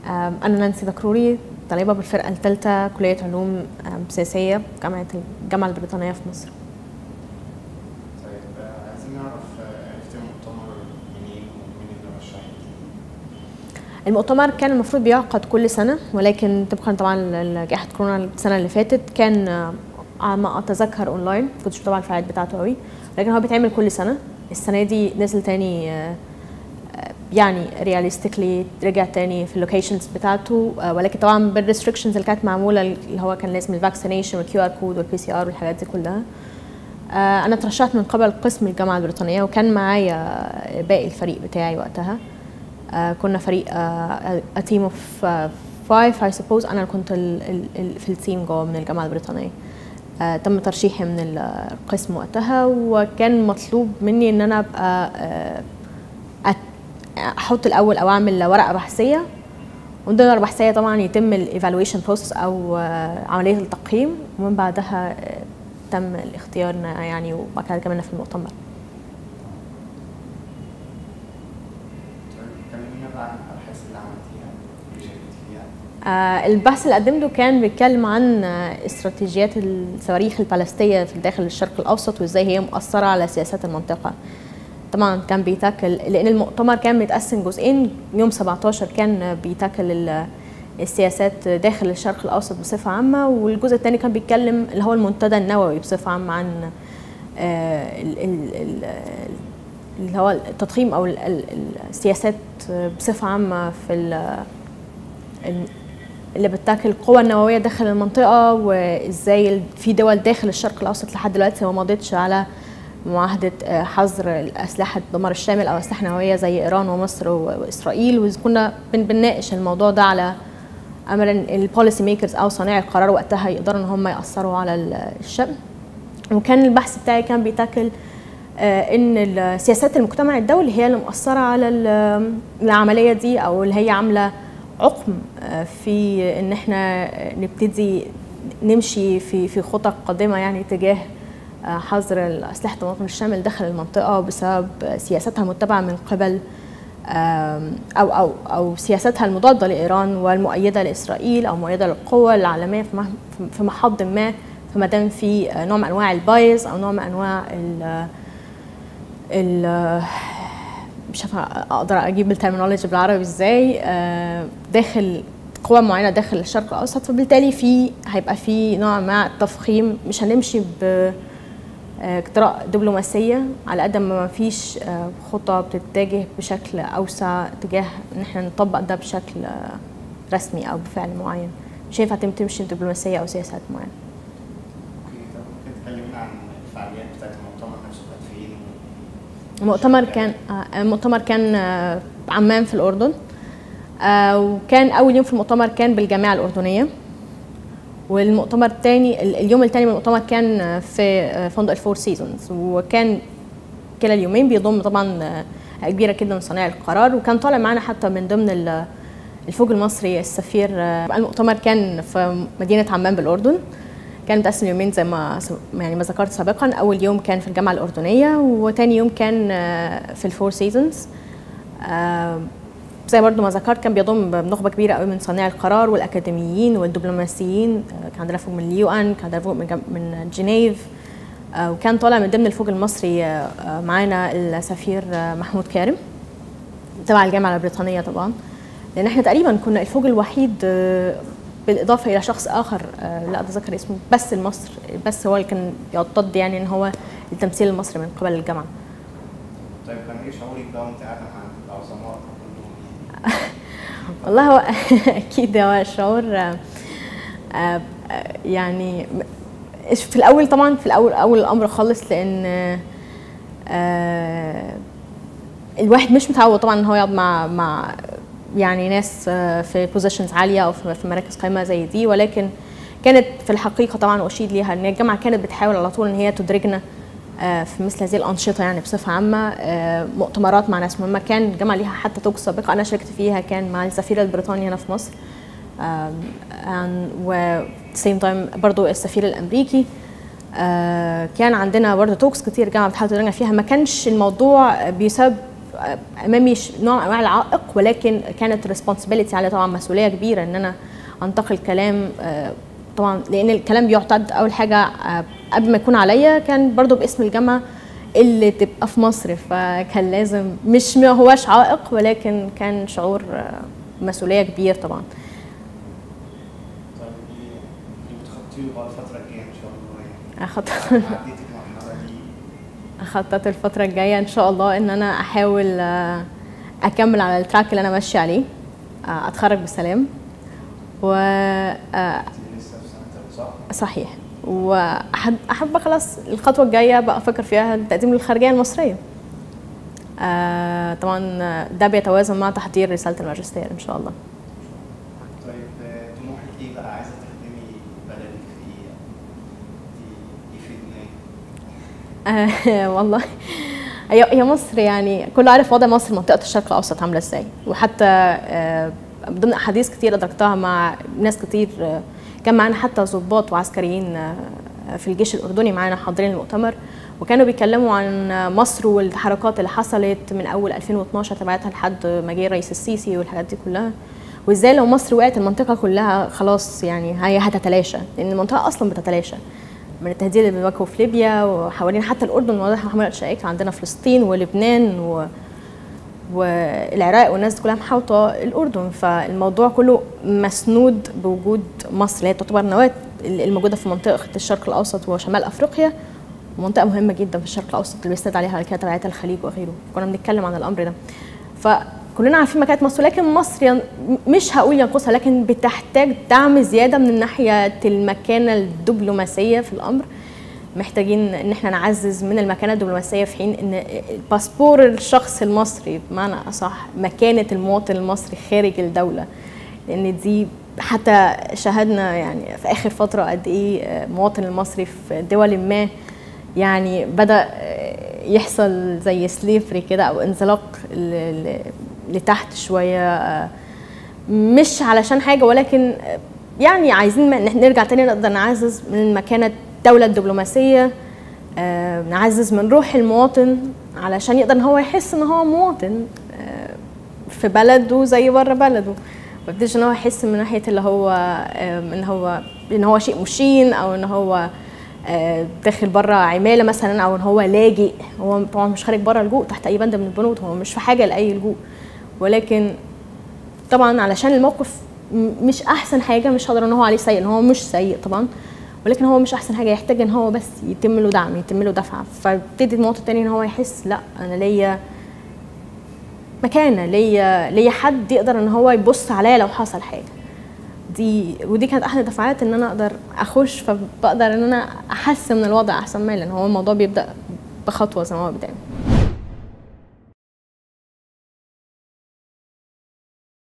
آم، أنا نانسي دكروري طالبة بالفرقة الثالثة كلية علوم آم، سياسية جامعة الجامعة البريطانية في مصر طيب آه، عايزين نعرف آه، عرفت المؤتمر منين ومين اللي رشحك المؤتمر كان المفروض بيعقد كل سنة ولكن طبقا طبعا لجائحة كورونا السنة اللي فاتت كان آه، على ما أتذكر أونلاين كنتش طبعا الفعاليات بتاعته قوي لكن هو بيتعمل كل سنة السنة دي نزل تاني آه، آه، يعني رياليستيكلي رجع تاني في اللوكيشنز بتاعته آه، ولكن طبعا بالريستريكشنز اللي كانت معمولة اللي هو كان لازم الفاكسينيشن والكيو ار كود والبي سي ار والحاجات دي كلها آه، انا اترشحت من قبل قسم الجامعه البريطانيه وكان معايا باقي الفريق بتاعي وقتها آه، كنا فريق a team of uh, five I suppose انا كنت ال ال ال في التيم جوه من الجامعه البريطانيه آه، تم ترشيحي من القسم وقتها وكان مطلوب مني ان انا ابقى آه، أت- احط الاول او اعمل ورقه بحثيه ومن ضمن الورقه البحثيه طبعا يتم الايفالويشن بروسس او آه، عمليه التقييم ومن بعدها آه، تم الاختيارنا يعني وبعد كده كملنا في المؤتمر طيب كلمينا بقى عن الابحاث اللي عملتيها اللي شاركت فيها آه، البحث اللي قدمته كان بيتكلم عن آه، استراتيجيات الصواريخ البالستية في داخل الشرق الأوسط وإزاي هي مؤثرة على سياسات المنطقة طبعا كان بيتاكل لأن المؤتمر كان متقسم جزئين يوم 17 كان بيتاكل ال- السياسات داخل الشرق الأوسط بصفة عامة والجزء الثاني كان بيتكلم اللي هو المنتدى النووي بصفة عامة عن آه، ال- ال- ال- اللي هو التضخيم أو ال- ال- السياسات بصفة عامة في ال- ال- اللي بتاكل القوى النوويه داخل المنطقه وازاي ال- في دول داخل الشرق الاوسط لحد دلوقتي ما مضتش على معاهده آه، حظر الاسلحه الدمار الشامل او اسلحه نوويه زي ايران ومصر و- واسرائيل وكنا بن- بنناقش الموضوع ده على امل ان البوليسي ميكرز او صانعي القرار وقتها يقدروا ان هم ياثروا على ال- الشأن وكان البحث بتاعي كان بيتاكل آه، ان ال- سياسات المجتمع الدولي هي اللي مؤثره على ال- العمليه دي او اللي هي عامله عقم آه، في ان احنا نبتدي نمشي في في خطط قادمه يعني تجاه آه، حظر الاسلحه الدمار الشامل داخل المنطقه بسبب سياستها المتبعه من قبل آم، او او او سياستها المضاده لايران والمؤيده لاسرائيل او مؤيده للقوى العالميه في مح- في محض ما فما دام في آه، نوع من انواع البايز او نوع من انواع ال ال مش عارفه اقدر اجيب الترمينولوجي بالعربي ازاي آه، داخل قوى معينه داخل الشرق الاوسط فبالتالي في هيبقى في نوع ما التفخيم مش هنمشي ب آه، اجراء دبلوماسيه على قد ما ما فيش آه، خطه بتتجه بشكل اوسع تجاه ان احنا نطبق ده بشكل آه، رسمي او بفعل معين مش هينفع تم- تمشي دبلوماسيه او سياسات معينه اوكي طب ممكن تكلمنا عن الفعاليات بتاعت المؤتمر نفسه كانت فين المؤتمر كان آه، المؤتمر كان آه، عمان في الأردن آه، وكان أول يوم في المؤتمر كان بالجامعة الأردنية والمؤتمر الثاني اليوم الثاني من المؤتمر كان آه، في آه، فندق الفور سيزونز وكان كلا اليومين بيضم طبعا آه، كبيرة كده من صانعي القرار وكان طالع معانا حتى من ضمن ال- الفوج المصري السفير آه، المؤتمر كان في مدينة عمان بالأردن كان متقسم يومين زي ما يعني ما ذكرت سابقا اول يوم كان في الجامعه الاردنيه وتاني يوم كان آه، في الفور سيزونز زي برضو ما ذكرت كان بيضم نخبه كبيره قوي من صانعي القرار والاكاديميين والدبلوماسيين آه، كان عندنا فوج من اليو ان كان عندنا فوج من جم- من جنيف آه، وكان طالع من ضمن الفوج المصري آه، آه، معانا السفير آه، محمود كارم تبع الجامعه البريطانيه طبعا لان احنا تقريبا كنا الفوج الوحيد آه، بالاضافه الى شخص اخر آه، لا اتذكر اسمه بس المصر بس هو اللي كان يعتض يعني ان هو التمثيل المصري من قبل الجامعه طيب كان ايه شعورك بقى وانت قاعده مع العظماء كلهم والله هو اكيد هو شعور آه، آه، يعني م- في الاول طبعا في الاول اول الامر خالص لان آه، الواحد مش متعود طبعا ان هو يقعد مع مع يعني ناس آه، في بوزيشنز عاليه او في في مراكز قيمه زي دي ولكن كانت في الحقيقه طبعا اشيد ليها ان الجامعه كانت بتحاول على طول ان هي تدرجنا آه، في مثل هذه الانشطه يعني بصفه عامه آه، مؤتمرات مع ناس مهمه كان الجامعه ليها حتى توك سابقه انا شاركت فيها كان مع السفير البريطاني هنا في مصر و سيم تايم برضو السفير الامريكي آه، كان عندنا برضو توكس كتير الجامعه بتحاول تدرجنا فيها ما كانش الموضوع بسبب امامي ش- نوع من انواع العائق ولكن كانت ريسبونسبيلتي عليا طبعا مسؤوليه كبيره ان انا انتقل كلام آه، طبعا لان الكلام بيعتد اول حاجه آه، قبل ما يكون عليا كان برضو باسم الجامعه اللي تبقى في مصر فكان لازم مش ما هواش عائق ولكن كان شعور آه، مسؤوليه كبير طبعا طيب اللي اللي بتخطيه بقى الفترة الجاية إن شاء الله يعني أخط... عديت المرحلة دي اخطط الفتره الجايه ان شاء الله ان انا احاول آه، اكمل على التراك اللي انا ماشيه عليه آه، اتخرج بسلام و آه، أنت لسه في سنة تالتة صح؟ صحيح واحب احب خلاص الخطوه الجايه بقى افكر فيها التقديم للخارجيه المصريه آه طبعا ده بيتوازن مع تحضير رساله الماجستير ان شاء الله طيب آه، طموحك إيه بقى عايزة تخدمي بلدك في إيه؟ دي يفيدنا إيه؟ آه والله هي هي مصر يعني كله عارف وضع مصر منطقه الشرق الاوسط عامله ازاي وحتى آه من ضمن احاديث كتير ادركتها مع ناس كتير آه كان معانا حتى ضباط وعسكريين آه في الجيش الاردني معانا حاضرين المؤتمر وكانوا بيتكلموا عن مصر والتحركات اللي حصلت من اول 2012 تبعتها لحد ما جه الرئيس السيسي والحاجات دي كلها وازاي لو مصر وقعت المنطقه كلها خلاص يعني هي هتتلاشى لان المنطقه اصلا بتتلاشى من التهديد اللي بنواجهه في ليبيا وحوالين حتى الاردن واضح محمد الشائك عندنا فلسطين ولبنان و... والعراق والناس دي كلها محاوطه الاردن فالموضوع كله مسنود بوجود مصر اللي هي تعتبر نواه الموجوده في منطقه الشرق الاوسط وشمال افريقيا ومنطقه مهمه جدا في الشرق الاوسط اللي بيسند عليها على كده تبعات الخليج وغيره كنا بنتكلم عن الامر ده فكلنا عارفين مكانه مصر لكن مصر ين... مش هقول ينقصها لكن بتحتاج دعم زياده من ناحيه المكانه الدبلوماسيه في الامر محتاجين ان احنا نعزز من المكانه الدبلوماسيه في حين ان الباسبور الشخص المصري بمعنى اصح مكانه المواطن المصري خارج الدوله لان دي حتى شاهدنا يعني في اخر فتره قد ايه المواطن المصري في دول ما يعني بدا يحصل زي سليفري كده او انزلاق لتحت شويه مش علشان حاجه ولكن يعني عايزين نرجع تاني نقدر نعزز من مكانه الدوله الدبلوماسيه نعزز من روح المواطن علشان يقدر ان هو يحس ان هو مواطن في بلده زي بره بلده ما يبتديش ان هو يحس من ناحيه اللي هو ان هو ان هو شيء مشين او ان هو داخل بره عماله مثلا او ان هو لاجئ هو طبعا مش خارج بره اللجوء تحت اي بند من البنود هو مش في حاجه لاي لجوء ولكن طبعا علشان الموقف مش احسن حاجه مش هقدر ان هو عليه سيء ان هو مش سيء طبعا ولكن هو مش احسن حاجه يحتاج ان هو بس يتم له دعم يتم له دفعه فابتدي المواطن التاني ان هو يحس لا انا ليا مكانه ليا ليا حد يقدر ان هو يبص عليا لو حصل حاجه دي ودي كانت احد الدفعات ان انا اقدر اخش فبقدر ان انا احسن من الوضع احسن ما لان هو الموضوع بيبدا بخطوه زي ما هو بدايه